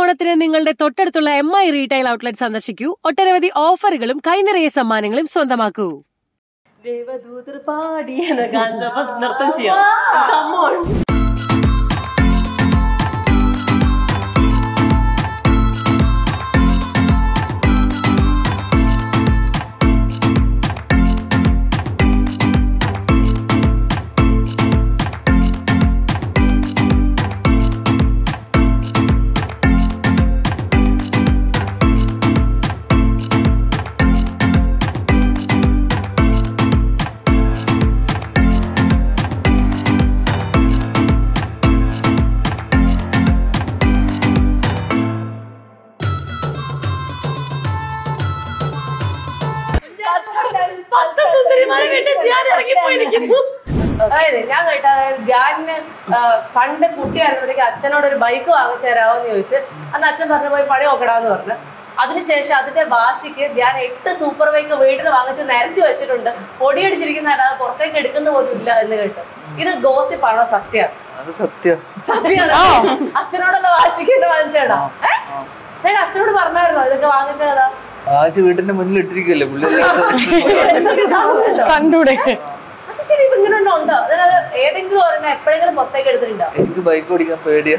ഓണത്തിന് നിങ്ങളുടെ തൊട്ടടുത്തുള്ള എം ഐ റീറ്റെയിൽ ഔട്ട്ലെറ്റ് സന്ദർശിക്കൂ ഒട്ടനവധി ഓഫറുകളും കൈനിറയ സമ്മാനങ്ങളും സ്വന്തമാക്കൂ ദേവദൂതർ പാടി എന്ന ഗാനം അപ്പൊ നൃത്തം ചെയ്യാം Come on. പത്ത് സുന്ദരിമാരെ വീട്ടിൽ ഞാൻ ഇറങ്ങിപ്പോയിരിക്കുന്നു അതായത് ഞാൻ കേട്ട അതായത് ധ്യാനിന് ആ, പണ്ട് കുട്ടിയായിരുന്നപ്പോഴേക്ക് അച്ഛനോട് ഒരു ബൈക്ക് വാങ്ങിച്ചു തരാമോ എന്ന് ചോദിച്ച് അന്ന് അച്ഛൻ പറഞ്ഞു പോയി പണി നോക്കടാന്ന് പറഞ്ഞു അതിനുശേഷം അതിന്റെ വാശിക്ക് ധ്യാൻ എട്ട് സൂപ്പർ ബൈക്ക് വീട്ടിൽ വാങ്ങിച്ച് നിരത്തി വെച്ചിട്ടുണ്ട് പൊടിയടിച്ചിരിക്കുന്ന അത് പുറത്തേക്ക് എടുക്കുന്ന പോലും ഇല്ല എന്ന് കേട്ടു ഇത് ഗോസിപ്പാണോ സത്യം അത് സത്യം സത്യമാണ് അച്ഛനോടുള്ള വാശിക്ക് എന്നെ വാങ്ങിച്ചേടാ ഏ അച്ഛനോട് പറഞ്ഞായിരുന്നോ ഇതൊക്കെ വാങ്ങിച്ചതാ ആച്ച് വീട്ടിന്റെ മുന്നിൽ ഇട്ടിരിക്കല്ലേ പുള്ളി കണ്ടൂടെ അത് ശരി ഇപ്പൊ ഇങ്ങനെ ഉണ്ടോ ഉണ്ടോ അതായത് ഏതെങ്കിലും ഒരെണ്ണം എപ്പോഴെങ്കിലും പുറത്തേക്ക് എടുത്തിട്ടുണ്ടോ എനിക്ക് ബൈക്ക് ഓടിക്കാൻ പേടിയാ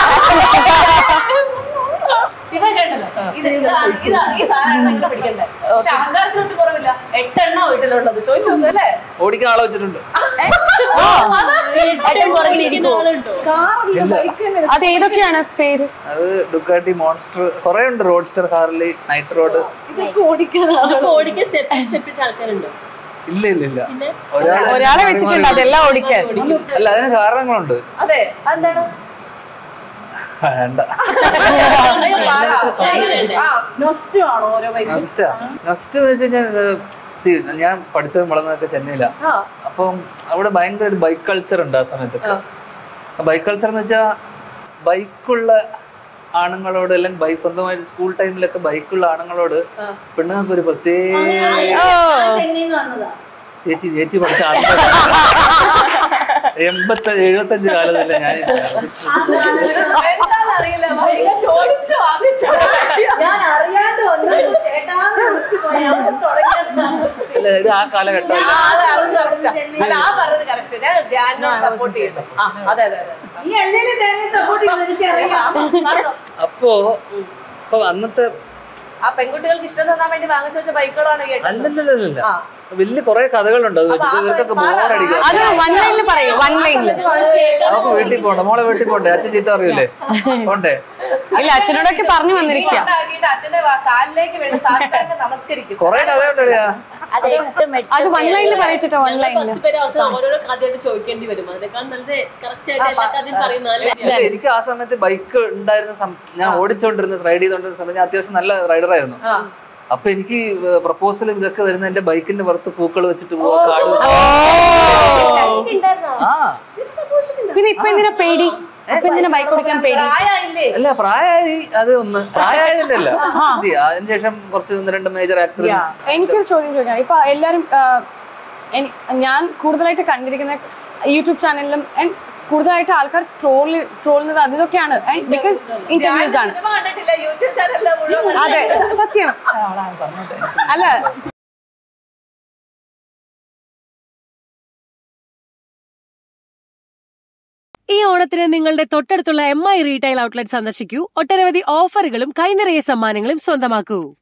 ഇവ കേട്ടല്ലോ ഇത് ഇതാണ് ഇതാ ഈ സാധനം പിടിക്കണ്ടേ പക്ഷെ അഹങ്കാരത്തിനൊട്ട് കുറവില്ല എട്ടെണ്ണ വീട്ടിലുള്ളത് ചോദിച്ചു നോക്കൂ അല്ലേ ഓടിക്കാൻ ആളെ വെച്ചിട്ടുണ്ട് ഏറ്റവും പുറകിലിരിക്കുന്ന ആളുണ്ടോ അത് ഏതൊക്കെയാണ് പേര് അത് ഡുക്കാട്ടി മോൺസ്റ്റർ കുറെ ഉണ്ട് റോഡ്സ്റ്റർ ഹാർലി നൈറ്റ് റോഡ് ഇതൊക്കെ ഓടിക്കാൻ സെപ്പറേറ്റ് ആൾക്കാരുണ്ടോ ഇല്ല ഇല്ല ഇല്ല ഒരാൾ ഒരാളെ വെച്ചിട്ടുണ്ട് അതെല്ലാം ഓടിക്കാൻ അല്ല അതിന് കാരണങ്ങളുണ്ട് അതെ അതെന്താണ് വേണ്ട നൊസ്റ്റ് ആണോ ഓരോ ബൈക്ക് നെക്സ്റ്റ് നെക്സ്റ്റ് എന്ന് വെച്ച് കഴിഞ്ഞാൽ ഇത് see, ഞാൻ പഠിച്ചത് വളർന്നതൊക്കെ ചെന്നൈയിലാ ആ അപ്പം അവിടെ ഭയങ്കര ഒരു ബൈക്ക് കൾച്ചർ ഉണ്ട് ആ സമയത്തൊക്കെ ബൈക്ക് കൾച്ചർ എന്ന് വെച്ചാൽ ബൈക്കുള്ള ആണുങ്ങളോട് അല്ലെങ്കിൽ ബൈക്ക് സ്വന്തമായിട്ട് സ്കൂൾ ടൈമിലൊക്കെ ബൈക്കുള്ള ആണുങ്ങളോട് പെണ്ണുങ്ങൾക്ക് ഒരു പ്രത്യേക ചേച്ചി ചേച്ചി പഠിച്ച ആൾക്കാർ എൺപത്തി എഴുപത്തഞ്ച് കാലത്തല്ല ഞാൻ എന്താണെന്നറിയില്ല ബൈക്ക് ചോദിച്ചു വാങ്ങിച്ചു ഞാൻ അറിയാണ്ട് വന്നു ചേട്ടാന്ന് വിളിച്ചു പോയി. അവിടെ തുടങ്ങിയതാണ്. അല്ല, ഇത് ആ കാലഘട്ടം ആ, അതെ, അത് correct ആ. അല്ല ആ പറഞ്ഞത് കറക്റ്റ് ഞാൻ ധ്യാനോട് സപ്പോർട്ട് ചെയ്യുന്നു ആ അതെ അതെ അതെ ഈ അല്ലേ തന്നെ സപ്പോർട്ട് ചെയ്യുന്നത് എനിക്കറിയാം പറഞ്ഞോ. അപ്പോ അപ്പൊ അന്നത്തെ ആ പെൺകുട്ടികൾക്ക് ഇഷ്ടം തോന്നാൻ വേണ്ടി വാങ്ങിച്ചു വെച്ച ബൈക്കുകളാണ് ഈ എട്ട്. അല്ലല്ലല്ല ആ. വലിയ കുറെ കഥകളുണ്ട് അത് വെച്ചിട്ട് ഇവർക്കൊക്കെ ബോറടിക്കും അത് വൺ ലൈനിൽ പറയൂ വൺ ലൈനിൽ നമുക്ക് വീട്ടിൽ പോകണ്ട മോളെ വീട്ടിൽ പോണ്ടേ അച്ഛൻ ചീത്ത അറിയില്ലേ പോണ്ടേ ഇല്ല അച്ഛനോടൊക്കെ പറഞ്ഞു വന്നിരിക്കുക ഉണ്ടാക്കിയിട്ട് അച്ഛന്റെ വാ- കാലിലേക്ക് വേണ്ടി സാഷ്ടാംഗം നമസ്കരിക്കും കൊറേ കഥയുണ്ടല്ലേ അത് വൺ ലൈനിൽ പറയിച്ചിട്ടോ വൺ ലൈനിൽ പത്ത് പേര് അവസാനം ഓരോരോ കഥയായിട്ട് ചോദിക്കേണ്ടി വരും അതിനേക്കാൾ നല്ലത് കറക്റ്റ് ആയിട്ട് എല്ലാ കഥയും പറയുന്നതല്ലേ അല്ല, എനിക്ക് ആ സമയത്ത് ബൈക്ക് ഉണ്ടായിരുന്ന സം- ഞാൻ ഓടിച്ചോണ്ടിരുന്ന റൈഡ് ചെയ്തോണ്ടിരുന്ന സമയത്ത് ഞാൻ അത്യാവശ്യം നല്ല റൈഡർ ആയിരുന്നു ആ. അപ്പൊ എനിക്ക് പ്രപ്പോസൽ ഇതൊക്കെ വരുന്ന എന്റെ ബൈക്കിന്റെ പുറത്ത് പൂക്കൾ വെച്ചിട്ട് പോവാ കാട് ആ പിന്നെ ഇപ്പൊ എന്തിനാ പേടി ഇപ്പൊ എന്തിനാ ബൈക്ക് ഓടിക്കാൻ പേടി പ്രായമായില്ലേ അല്ല പ്രായമായി അത് ഒന്ന് പ്രായമായതിന്റെ അല്ല See, അതിനുശേഷം കുറച്ച് ഒന്ന് രണ്ട് മേജർ ആക്സിഡൻസ് എനിക്കൊരു ചോദ്യം ചോദിക്കണം ഇപ്പൊ എല്ലാരും ആ, എനി- ഞാൻ കൂടുതലായിട്ട് കണ്ടിരിക്കുന്ന യൂട്യൂബ് ചാനലിലും and കൂടുതലായിട്ട് ആൾക്കാർ ട്രോൾ ട്രോളുന്നത് അതിലൊക്കെയാണ് ബിക്കോസ് ഇന്റർവ്യൂസ് ആണ് സിനിമ കണ്ടിട്ടില്ല യൂട്യൂബ് ചാനലിലെ മുഴുവൻ അതെ സത്യം അല്ല ഈ ഓണത്തിന് നിങ്ങളുടെ തൊട്ടടുത്തുള്ള എം ഐ റീറ്റെയിൽ ഔട്ട്ലെറ്റ് സന്ദർശിക്കൂ ഒട്ടനവധി ഓഫറുകളും കൈനിറയ സമ്മാനങ്ങളും സ്വന്തമാക്കൂ